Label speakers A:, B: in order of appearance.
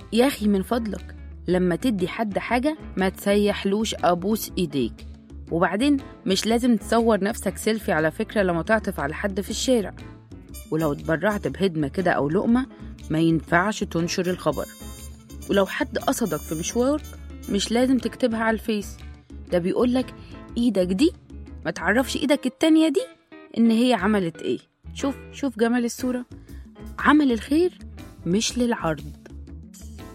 A: يا أخي من فضلك لما تدي حد حاجة ما تسيحلوش أبوس إيديك وبعدين مش لازم تصور نفسك سيلفي على فكرة لما تعطف على حد في الشارع ولو اتبرعت بهدمة كده أو لقمة ما ينفعش تنشر الخبر ولو حد قصدك في مشوارك مش لازم تكتبها على الفيس ده بيقولك ايدك دي ما تعرفش ايدك التانية دي ان هي عملت ايه شوف شوف جمال الصورة عمل الخير مش للعرض